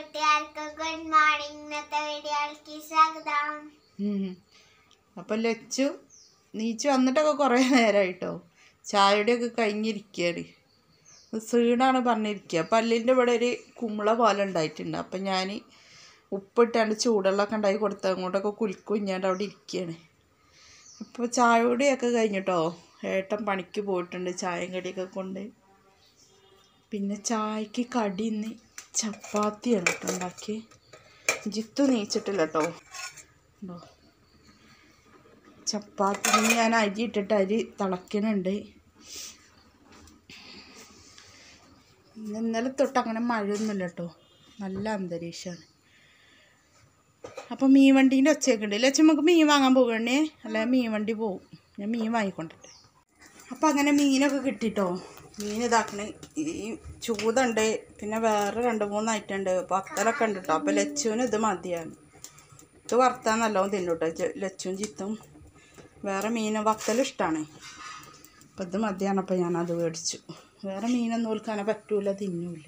കൂട്ടുകാർക്ക് good morning ഇന്നത്തെ വീഡിയോയിലേക്ക് സ്വാഗതം അപ്പം ലച്ചു നീച്ചു വന്നിട്ടൊക്കെ കുറേ നേരമായിട്ടോ ചായയുടെയൊക്കെ കഴിഞ്ഞിരിക്കുകയാണ് സീണാണ് പറഞ്ഞിരിക്കുക പല്ലിൻ്റെ ഇവിടെ ഒരു കുമ്പള പോലെ ഉണ്ടായിട്ടുണ്ട് അപ്പം ഞാൻ ഉപ്പിട്ടാണ്ട് ചൂടുവെള്ളമൊക്കെ ഉണ്ടാക്കി കൊടുത്ത് അങ്ങോട്ടൊക്കെ കുലുക്കുഞ്ഞാണ്ട് അവിടെ ഇരിക്കുകയാണ് അപ്പോൾ ചായയുടെയൊക്കെ കഴിഞ്ഞിട്ടോ ഏട്ടൻ പണിക്ക് പോയിട്ടുണ്ട് ചായയും കടിയൊക്കെ കൊണ്ട് പിന്നെ ചായക്ക് കടി ഇന്ന് ചപ്പാത്തിയാണ് കേട്ടോ ഉണ്ടാക്കി ജിത്തു നീച്ചിട്ടില്ല കേട്ടോ ഉണ്ടോ ചപ്പാത്തി ഞാൻ അരി ഇട്ടിട്ട് അരി തിളയ്ക്കുന്നുണ്ട് ഇന്ന് ഇന്നലെ തൊട്ട് അങ്ങനെ മഴയൊന്നുമില്ല കേട്ടോ നല്ല അന്തരീക്ഷമാണ് അപ്പം മീൻ വണ്ടീൻ്റെ ഒച്ചയൊക്കെ ഉണ്ട് ലക്ഷം നമുക്ക് മീൻ വാങ്ങാൻ പോകണേ അല്ല മീൻ വണ്ടി പോവും ഞാൻ മീൻ വാങ്ങിക്കൊണ്ടിട്ട് അപ്പം അങ്ങനെ മീനൊക്കെ കിട്ടിട്ടോ മീൻ ഇതാക്കണേ ഈ ചൂതുണ്ട് പിന്നെ വേറെ രണ്ട് മൂന്ന് ഐറ്റം ഉണ്ട് പത്തലൊക്കെ ഉണ്ട് കേട്ടോ അപ്പം ലച്ചുവിന് ഇത് മതിയാണ് ഇത് വറുത്താൽ നല്ലോണം തിന്നു കേട്ടോ ലച്ചും ചിത്തും വേറെ മീൻ വത്തൽ ഇഷ്ടമാണ് അപ്പം ഇത് മതിയാണ് അപ്പം ഞാനത് മേടിച്ചു വേറെ മീനൊന്നും ഓൽക്കാനെ പറ്റൂല തിന്നൂല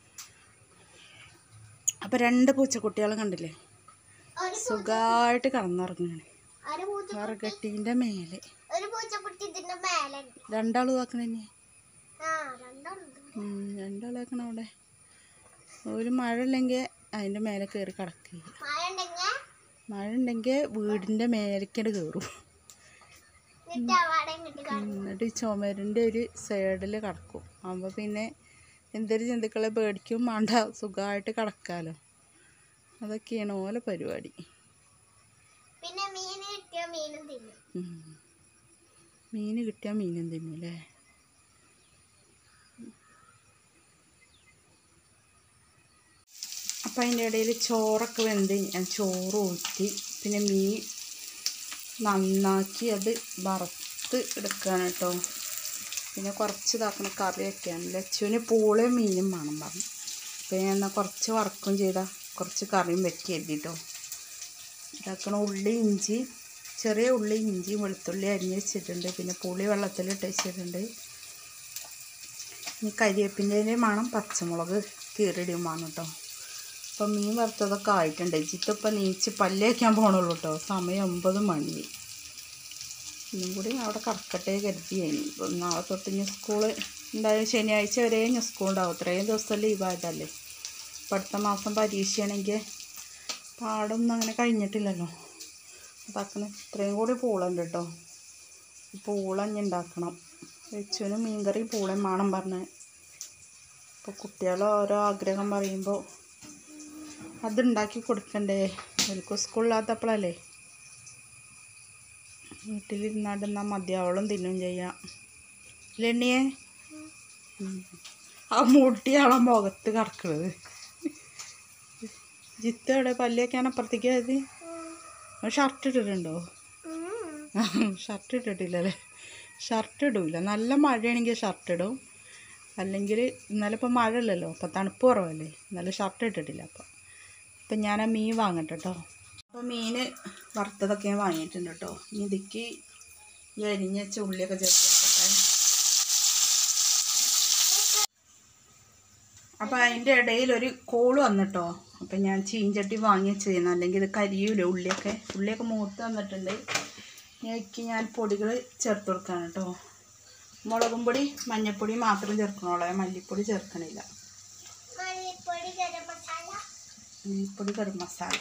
അപ്പം രണ്ട് പൂച്ചക്കുട്ടികളും കണ്ടില്ലേ ഒരു സുഖമായിട്ട് കിടന്നുറങ്ങുകയാണ് ഒരു പൂച്ച വറകട്ടീൻ്റെ മേലെ ഒരു പൂച്ചക്കുട്ടി ഇതിന്റെ മേലുണ്ട് രണ്ടാളും ഇതാക്കണ തന്നെ ആ രണ്ടുണ്ട് രണ്ടാളാക്കണ അവിടെ ഒരു മഴ ഇല്ലെങ്കിൽ അതിൻ്റെ മേലെ കയറി കിടക്കുക മഴ ഉണ്ടെങ്കിൽ മഴ ഉണ്ടെങ്കിൽ വീടിൻ്റെ മേലേക്കട് കയറും എന്നിട്ട് അവിടെ ഇങ്ങോട്ട് കാണും എന്നിട്ട് ഈ ചുമരിൻ്റെ ഒരു സൈഡിൽ കിടക്കും അപ്പോൾ പിന്നെ എന്തൊരു ജന്തുക്കളെ പേടിക്കും വേണ്ട സുഖമായിട്ട് കിടക്കാമല്ലോ അതൊക്കെയാണ് ഓലെ പരിപാടി പിന്നെ മീൻ കിട്ടിയ മീനും തിന്നും ഉം. മീൻ കിട്ടിയാൽ മീനും തിന്നൂലേ അപ്പം അതിൻ്റെ ഇടയിൽ ചോറൊക്കെ വെന്ത് ഞാൻ ചോറ് ഊറ്റി പിന്നെ മീൻ നന്നാക്കി അത് വറുത്ത് എടുക്കുകയാണ് കേട്ടോ പിന്നെ കുറച്ച് ഇതാക്കണ കറിയൊക്കെയാണ് ലച്ചുവിന് പൂളയും മീനും വേണം പറഞ്ഞു അപ്പോൾ ഞാൻ എന്നാൽ കുറച്ച് വറക്കും ചെയ്താൽ കുറച്ച് കറിയും വെക്കി എഴുതിട്ടോ ഇതാക്കണ ഉള്ളി ഇഞ്ചി ചെറിയ ഉള്ളി ഇഞ്ചി വെളുത്തുള്ളി അരിഞ്ഞ് വെച്ചിട്ടുണ്ട് പിന്നെ പുളി വെള്ളത്തിലിട്ട് വെച്ചിട്ടുണ്ട് ഇനി കരിവേപ്പിൻ്റെ മണം പച്ചമുളക് കീറിടിയും വേണം കേട്ടോ അപ്പം മീൻ വറുത്തതൊക്കെ ആയിട്ടുണ്ട് ജിത്തിപ്പം നീച്ച് പല്ല് വയ്ക്കാൻ പോകണുള്ളൂ കേട്ടോ സമയം ഒമ്പത് മണി ഇന്നും കൂടി അവിടെ കറക്കട്ടെ കരുതി കഴിഞ്ഞു ഇപ്പം നാളെ തൊട്ട് ഇനി സ്കൂള് ഉണ്ടായ ശനിയാഴ്ച വരെ ഞാൻ സ്കൂൾ ഉണ്ടാവും ഇത്രയും ദിവസം ലീവായതല്ലേ ഇപ്പം അടുത്ത മാസം പരീക്ഷയാണെങ്കിൽ പാടൊന്നും അങ്ങനെ കഴിഞ്ഞിട്ടില്ലല്ലോ അതാക്കണ ഇത്രയും കൂടി പൂളുണ്ട് കേട്ടോ പൂളഞ്ഞ് ഉണ്ടാക്കണം വെച്ചുവിന് മീൻകറി പൂളയും വേണം പറഞ്ഞ് ഇപ്പോൾ കുട്ടികൾ ഓരോ ആഗ്രഹം പറയുമ്പോൾ അതുണ്ടാക്കി കൊടുക്കണ്ടേ എനിക്ക് സ്കൂളിലാത്തപ്പോഴല്ലേ വീട്ടിലിരുന്നാണ്ട് എന്നാൽ മതിയാവളം തിന്നും ചെയ്യാം ലെണ്ണിയെ ആ മുട്ടിയാളെ മുഖത്ത് കിടക്കുന്നത് ജിത്ത് എവിടെ പല്ലിയൊക്കെയാണ് അപ്പുറത്തേക്ക് ആയത് ഷർട്ട് ഇട്ടിട്ടുണ്ടോ ഷർട്ട് ഇട്ടിട്ടില്ലല്ലേ ഷർട്ട് ഇടൂല നല്ല മഴയാണെങ്കിൽ ഷർട്ട് ഇടും അല്ലെങ്കിൽ ഇന്നലെ ഇപ്പോൾ മഴ ഇല്ലല്ലോ അപ്പോൾ തണുപ്പ് കുറവല്ലേ ഇന്നലെ ഷർട്ട് ഇട്ടിട്ടില്ല അപ്പോൾ അപ്പം ഞാൻ ആ മീൻ വാങ്ങട്ടെ കേട്ടോ അപ്പോൾ മീൻ വറുത്തതൊക്കെ ഞാൻ വാങ്ങിയിട്ടുണ്ട് കേട്ടോ ഇനി ഇതിക്ക് ഈ അരിഞ്ഞ വെച്ച ഉള്ളിയൊക്കെ ചേർത്ത് കൊടുക്കട്ടെ അപ്പോൾ അതിൻ്റെ ഇടയിൽ ഒരു കോള് വന്നിട്ടോ അപ്പം ഞാൻ ചീഞ്ചട്ടി വാങ്ങി ചെയ്യുന്ന അല്ലെങ്കിൽ ഇത് കരിയൂല ഉള്ളിയൊക്കെ ഉള്ളിയൊക്കെ മൂത്ത് വന്നിട്ടുണ്ട് ഇതിലേക്ക് ഞാൻ പൊടികൾ ചേർത്ത് കൊടുക്കാണ് കേട്ടോ മുളകും പൊടി മഞ്ഞൾപ്പൊടി മാത്രം ചേർക്കണോളെ മല്ലിപ്പൊടി ചേർക്കണില്ല മല്ലിപ്പൊടി ഗരം മസാല മല്ലിപ്പൊടി കറി മസാല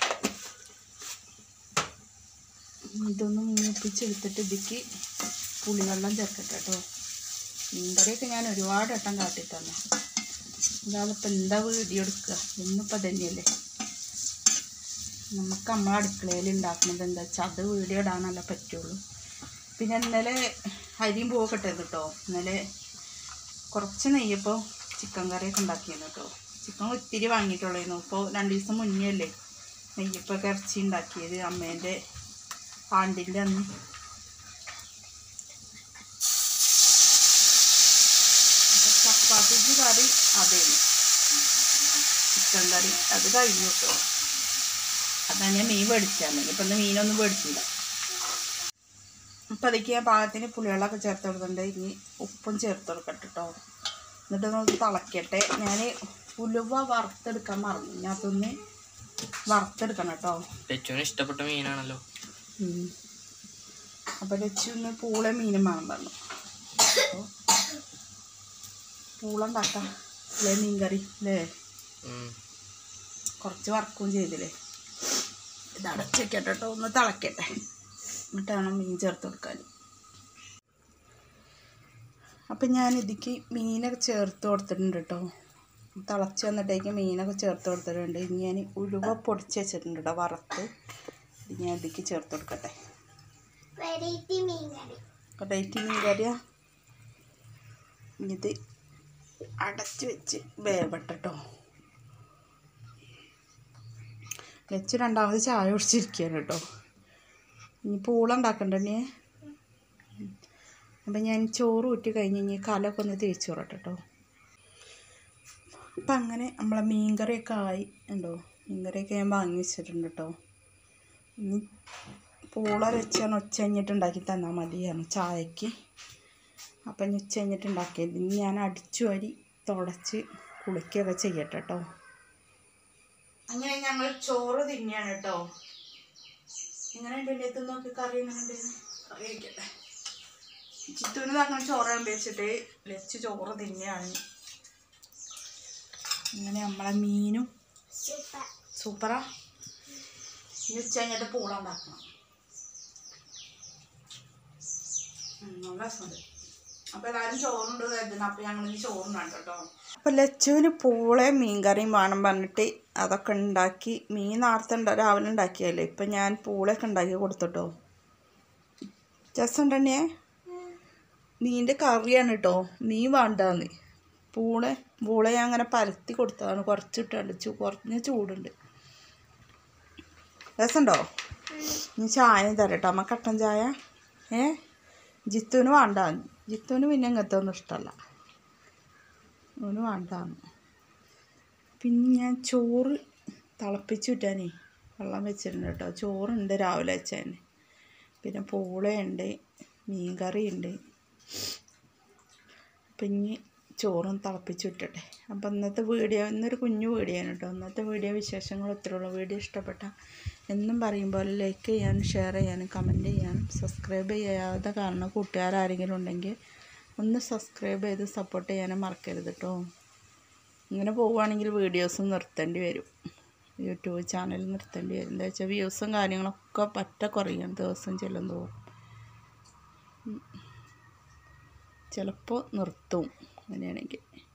ഇതൊന്ന് മൂപ്പിച്ചെടുത്തിട്ട് ഇതിക്ക് പുളിവെള്ളം ചേർക്കട്ടെ കേട്ടോ മീൻകറിയൊക്കെ ഞാൻ ഒരുപാട് വട്ടം കാട്ടി തന്നെ ഇതാണിപ്പോൾ എന്താ വീഡിയോ എടുക്കുക ഇന്നിപ്പോൾ തന്നെയല്ലേ നമുക്ക് നമ്മളെ അടുക്കളയിൽ ഉണ്ടാക്കുന്നത് എന്താ വെച്ചാൽ അത് വീഡിയോ ഇടാനല്ല പറ്റുള്ളൂ പിന്നെ ഇന്നലെ അരിയും പോകട്ടെ കേട്ടോ ഇന്നലെ കുറച്ച് നെയ്യപ്പോൾ ചിക്കൻ കറിയൊക്കെ ഉണ്ടാക്കിയിരുന്നു കേട്ടോ ചിക്കൻ ഒത്തിരി വാങ്ങിയിട്ടുള്ളായിരുന്നു ഇപ്പോൾ രണ്ട് ദിവസം മുന്നേ അല്ലേ നെയ്യപ്പൊക്കെ ഇറച്ചി ഉണ്ടാക്കിയത് അമ്മേൻ്റെ ആണ്ടിൻ്റെ അന്ന് അപ്പോൾ ചപ്പാത്തിക്ക് കറി അതേന്നു ചിക്കൻ കറി അത് കഴിഞ്ഞു കേട്ടോ അതാണ് ഞാൻ മീൻ മേടിച്ചാൽ ഇപ്പം ഇന്ന് മീനൊന്നും മേടിച്ചില്ല അപ്പം അതിലേക്ക് ഞാൻ പാകത്തിന് പുളിവെള്ളമൊക്കെ ചേർത്ത് കൊടുക്കുന്നുണ്ട് ഇനി ഉപ്പും ചേർത്ത് കൊടുക്കട്ടെ കേട്ടോ എന്നിട്ട് നമുക്ക് തിളക്കട്ടെ ഞാൻ ഉലുവ വറുത്തെടുക്കാൻ മറന്നു ഞാൻ അതൊന്ന് വറുത്തെടുക്കണം കേട്ടോ ലച്ചുവിന് ഇഷ്ടപ്പെട്ട മീനാണല്ലോ അപ്പോൾ ലച്ചൊന്ന് പൂള മീനും വേണം പറഞ്ഞു അപ്പോൾ പൂള ഉണ്ടാക്കാം അല്ലേ മീൻ കറി അല്ലേ ഉം. കുറച്ച് വറക്കുകയും ചെയ്തില്ലേ ഇത് അടച്ചേക്കട്ടെ കേട്ടോ ഒന്ന് തിളക്കട്ടെ എന്നിട്ട് വേണം മീൻ ചേർത്ത് കൊടുക്കാൻ അപ്പം ഞാൻ ഇതിക്ക് മീനൊക്കെ ചേർത്ത് കൊടുത്തിട്ടുണ്ട് കേട്ടോ തിളച്ച് വന്നിട്ടേക്ക് മീനൊക്കെ ചേർത്ത് കൊടുത്തിട്ടുണ്ട് ഇനി ഞാൻ ഉലുവ പൊടിച്ച് വെച്ചിട്ടുണ്ട് കേട്ടോ വറുത്ത് ഇത് ഞാൻ ഇതിക്ക് ചേർത്ത് കൊടുക്കട്ടെ വെറൈറ്റി മീൻ കറി ഡേറ്റ് മീൻ കറിയാ ഇത് അടച്ച് വെച്ച് വേവട്ടോ വെച്ച് രണ്ടാമത് ചായ കുടിച്ചിരിക്കുകയാണ് കേട്ടോ ഇനി പൂള ഉണ്ടാക്കണ്ടേ അപ്പം ഞാൻ ചോറ് ഊറ്റി കഴിഞ്ഞ് ഇനി കലമൊക്കെ ഒന്ന് തേച്ച് വിടട്ടെ കേട്ടോ അപ്പം അങ്ങനെ നമ്മളെ മീൻകറിയൊക്കെ ആയി ഉണ്ടോ മീൻകറിയൊക്കെ ഞാൻ വാങ്ങി വെച്ചിട്ടുണ്ട് കേട്ടോ ഇനി പൂള വെച്ചാണ് ഉച്ച കഴിഞ്ഞിട്ട് ഉണ്ടാക്കി തന്നാൽ മതിയാണ് ചായക്ക് അപ്പം ഇനി ഉച്ച കഴിഞ്ഞിട്ട് ഉണ്ടാക്കിയത് ഇനി ഞാൻ അടിച്ചു വരി തുടച്ച് കുളിക്കുകയൊക്കെ ചെയ്യട്ടെ കേട്ടോ അങ്ങനെ ഞങ്ങൾ ചോറ് തിന്നെയാണ് കേട്ടോ എങ്ങനെ ഉണ്ട് എൻ്റെ നോക്കി കറി എങ്ങനെ ഉണ്ട് കറി വയ്ക്കട്ടെ ചിത്തൂന് അങ്ങനെ ചോറ് വെച്ചിട്ട് ലച്ച് ചോറ് തിന്നെയാണ് ഇങ്ങനെ നമ്മളെ മീനും സൂപ്പർ സൂപ്പറാ ഇനി ഉച്ച കഴിഞ്ഞിട്ട് പൂള ഉണ്ടാക്കണം ഉം, നല്ല രസമുണ്ട് അപ്പോൾ എല്ലാവരും ചോറുണ്ട് കരുതുന്നു അപ്പോൾ ഞങ്ങൾ ഇനി ചോറുണ്ടാണ് കേട്ടോ അപ്പോൾ ലച്ചുവിന് പൂളയും മീൻകറിയും വേണം പറഞ്ഞിട്ട് അതൊക്കെ ഉണ്ടാക്കി മീൻ നേരത്തെ ഉണ്ട രാവിലെ ഉണ്ടാക്കിയല്ലേ ഇപ്പം ഞാൻ പൂളയൊക്കെ ഉണ്ടാക്കി കൊടുത്തിട്ടോ രസമുണ്ടേ മീൻ്റെ കറിയാണ് കേട്ടോ മീൻ വേണ്ടാന്ന് പൂള പൂള ഞാൻ അങ്ങനെ പരത്തി കൊടുത്തതാണ് കുറച്ചിട്ടുണ്ട് ചൂ കുറഞ്ഞ ചൂടുണ്ട് രസമുണ്ടോ ഇനി ചായ തരാം കേട്ടോ അമ്മ കട്ടൻ ചായ ഏ ജിത്തുവിന് വേണ്ട ജിത്തുവിന് പിന്നെ ഇങ്ങനത്തെ ഒന്നും ഇഷ്ടമല്ല അവന് വേണ്ടാന്ന് പിന്നെ ഞാൻ ചോറ് തിളപ്പിച്ച് വിട്ടാനേ വെള്ളം വെച്ചിട്ടുണ്ട് കേട്ടോ ചോറുണ്ട് രാവിലെ വെച്ചതിന് പിന്നെ പൂളയുണ്ട് മീൻകറിയുണ്ട് അപ്പം ഇനി ചോറും തിളപ്പിച്ച് വിട്ടട്ടെ അപ്പം ഇന്നത്തെ വീഡിയോ ഇന്നൊരു കുഞ്ഞു വീഡിയോ ആണ് കേട്ടോ ഇന്നത്തെ വീഡിയോ വിശേഷങ്ങൾ ഇത്രയുള്ളൂ വീഡിയോ ഇഷ്ടപ്പെട്ട എന്നും പറയുമ്പോൾ ലൈക്ക് ചെയ്യാനും ഷെയർ ചെയ്യാനും കമൻറ്റ് ചെയ്യാനും സബ്സ്ക്രൈബ് ചെയ്യാതെ കാണുന്ന കൂട്ടുകാരാരെങ്കിലും ഉണ്ടെങ്കിൽ ഒന്ന് സബ്സ്ക്രൈബ് ചെയ്ത് സപ്പോർട്ട് ചെയ്യാനും മറക്കരുത് കേട്ടോ ഇങ്ങനെ പോവുകയാണെങ്കിൽ വീഡിയോസ് നിർത്തേണ്ടി വരും യൂട്യൂബ് ചാനൽ നിർത്തേണ്ടി വരും എന്താ വെച്ചാൽ വ്യൂസും കാര്യങ്ങളൊക്കെ പറ്റ കുറയും ദിവസം ചെല്ലും തോറും ചിലപ്പോൾ നിർത്തും അങ്ങനെയാണെങ്കിൽ